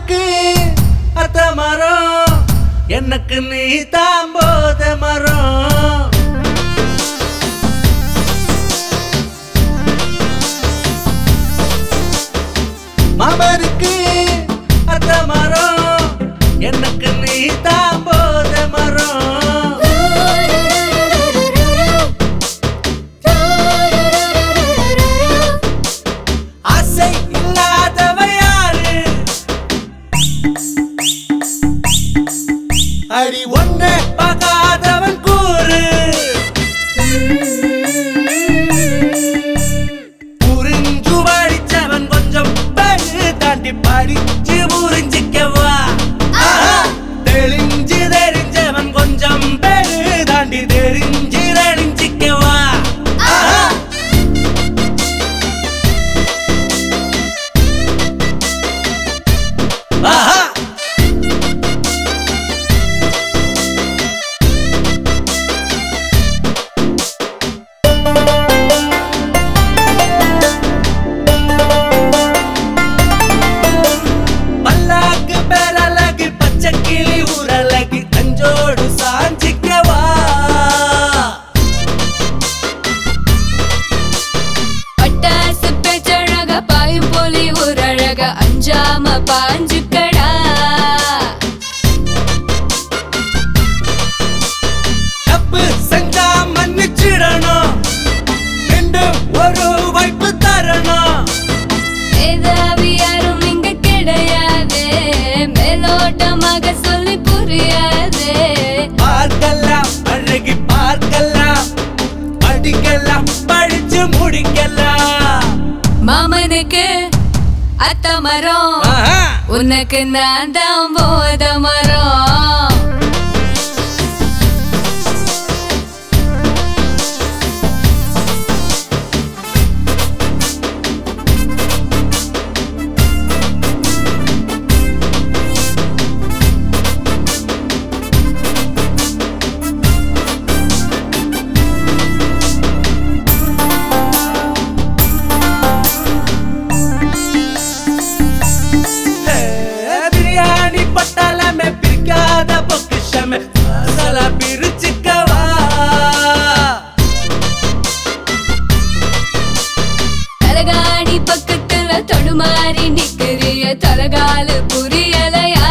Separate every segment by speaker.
Speaker 1: மாமனுக்கு அத்த மரம் எனக்கு நீ தாம்போத மரம் மாமனுக்கு அத்த மரம் எனக்கு நீ தாம்போத மரம் ஆசை இல்லாதவ யாரு அடி ஒன்ன பார்க்காதவன் கூறு புரிஞ்சு படிச்சவன் கொஞ்சம் பழு தாண்டி படிச்சு புரிஞ்சிக்கவா ஆஹா. தெளிஞ்சு தெரிஞ்சவன் கொஞ்சம் பெரு தாண்டி தெரிஞ்சு தெரிஞ்சிக்கவா ஆஹா. ஆஹா பல்லாக்கு பேரழகு பச்சை கிளி ஊரழகு அஞ்சோடு சாஞ்சிக்கவா
Speaker 2: பட்டாசு பேச்சழக பாயும் போலி ஊரழக அஞ்சாம பாஞ்சுக்கடா
Speaker 1: தப்பு செஞ்சா மன்னிச்சிடணும் ரெண்டும் ஒரு வாய்ப்பு தரணும்
Speaker 2: ஏதாவி யாரும் இங்க கிடையாது மேலோட்டமாக சொல்லி புரியாது
Speaker 1: பார்க்கலாம் அழகி பார்க்கலாம் படிக்கலாம் படிச்சு முடிக்கலாம்
Speaker 2: மாமனுக்கு அத்த மரம்
Speaker 1: ஆஹா.
Speaker 2: உனக்கு நான் தான் போத மரம்
Speaker 1: பிரியாணி பட்டாளமே பிரிக்காத பொக்கிஷமே மசாலா பிரிச்சுக்கவா
Speaker 2: தலகாணி பக்கத்துல தொடுமாறி நிக்கிறிய தலகாலு புரியலையா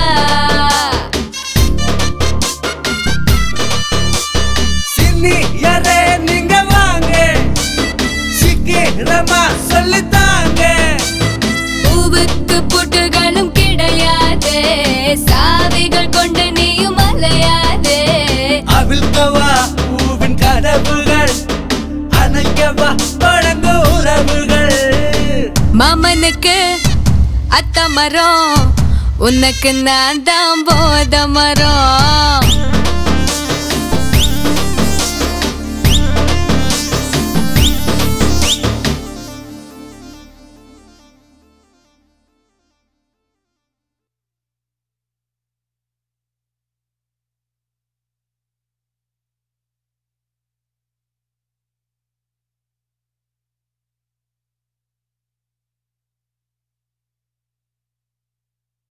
Speaker 1: சின்னியரே நீங்க வாங்க சீக்கிரமா சொல்லித்தாங்க
Speaker 2: பூவுக்கு புட்டுகளும் கிடையாது சாவிகள் கொண்டு நீயும் அலையாது
Speaker 1: அவிழ்க்கவா பூவின் கதவுகள் அணைக்கவா வழங்கு உறவுகள்
Speaker 2: மாமனுக்கு அத்த மரம் உனக்கு நான் தான் போத மரம்